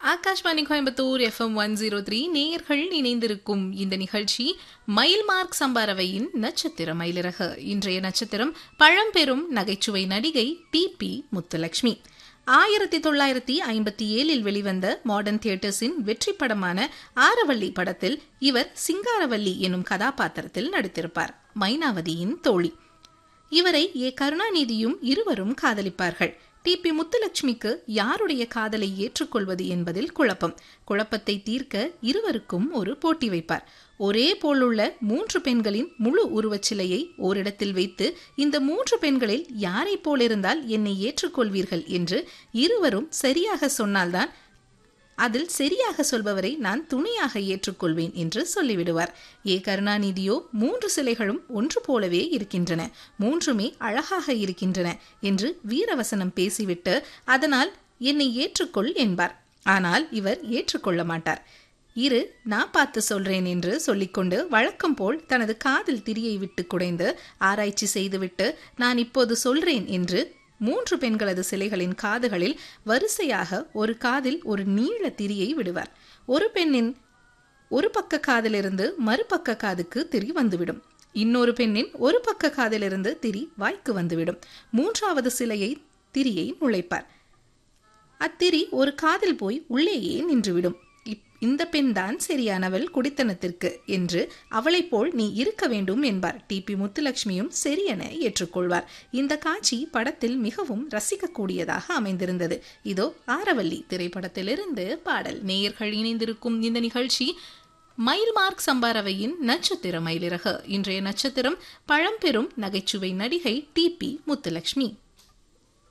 Akashvani Coimbatore FM one zero three நேயர்கள் இணைந்திருக்கும் இந்த நிகழ்ச்சி மயில் மார்க் சம்பாரவையின் நட்சத்திர மயிலிறகு இன்றைய நட்சத்திரம் பழம்பெரும் நகைச்சுவை நடிகை டி பி முத்துலட்சுமி ஆயிரத்தி தொள்ளாயிரத்தி ஐம்பத்தி ஏழில் வெளிவந்த மாடர்ன் தியேட்டர்ஸின் வெற்றி படமான ஆரவள்ளி படத்தில் இவர் சிங்காரவல்லி எனும் கதாபாத்திரத்தில் நடித்திருப்பார் மைனாவதியின் தோழி இவரை ஏ கருணாநிதியும் இருவரும் காதலிப்பார்கள் டி பி முத்துலட்சுமிக்கு யாருடைய காதலை ஏற்றுக்கொள்வது என்பதில் குழப்பம் குழப்பத்தை தீர்க்க இருவருக்கும் ஒரு போட்டி வைப்பார் ஒரே போலுள்ள மூன்று பெண்களின் முழு உருவச்சிலையை ஓரிடத்தில் வைத்து இந்த மூன்று பெண்களில் யாரை போலிருந்தால் என்னை ஏற்றுக்கொள்வீர்கள் என்று இருவரும் சரியாக சொன்னால்தான் அதில் சரியாக சொல்பவரை நான் துணையாக ஏற்றுக்கொள்வேன் என்று சொல்லிவிடுவார் ஏ கருணாநிதியோ மூன்று சிலைகளும் ஒன்று போலவே இருக்கின்றன மூன்றுமே அழகாக இருக்கின்றன என்று வீரவசனம் பேசிவிட்டு அதனால் என்னை ஏற்றுக்கொள் என்பார் ஆனால் இவர் ஏற்றுக்கொள்ள மாட்டார் இரு நான் பார்த்து சொல்றேன் என்று சொல்லிக்கொண்டு வழக்கம் போல் தனது காதில் திரியை விட்டு குடைந்து ஆராய்ச்சி செய்துவிட்டு நான் இப்போது சொல்றேன் என்று மூன்று பெண்களது சிலைகளின் காதுகளில் வரிசையாக ஒரு காதில் ஒரு நீள திரியை விடுவார் ஒரு பெண்ணின் ஒரு பக்க காதிலிருந்து மறுபக்க காதுக்கு திரி வந்துவிடும் இன்னொரு பெண்ணின் ஒரு பக்க காதிலிருந்து திரி வாய்க்கு வந்துவிடும் மூன்றாவது சிலையை திரியை நுழைப்பார் அத்திரி ஒரு காதில் போய் உள்ளேயே நின்றுவிடும் இந்த பெண் தான் சரியானவள் குடித்தனத்திற்கு என்று அவளைப் போல் நீ இருக்க வேண்டும் என்பார் டி பி முத்துலட்சுமியும் சரியென ஏற்றுக்கொள்வார் இந்த காட்சி படத்தில் மிகவும் ரசிக்கக்கூடியதாக அமைந்திருந்தது இதோ ஆரவல்லி திரைப்படத்திலிருந்து பாடல் நேயர்கள் இணைந்திருக்கும் இந்த நிகழ்ச்சி மயில் மார்க் சம்பாரவையின் நட்சத்திர மயிலிறகு இன்றைய நட்சத்திரம் பழம்பெரும் நகைச்சுவை நடிகை டி பி முத்துலட்சுமி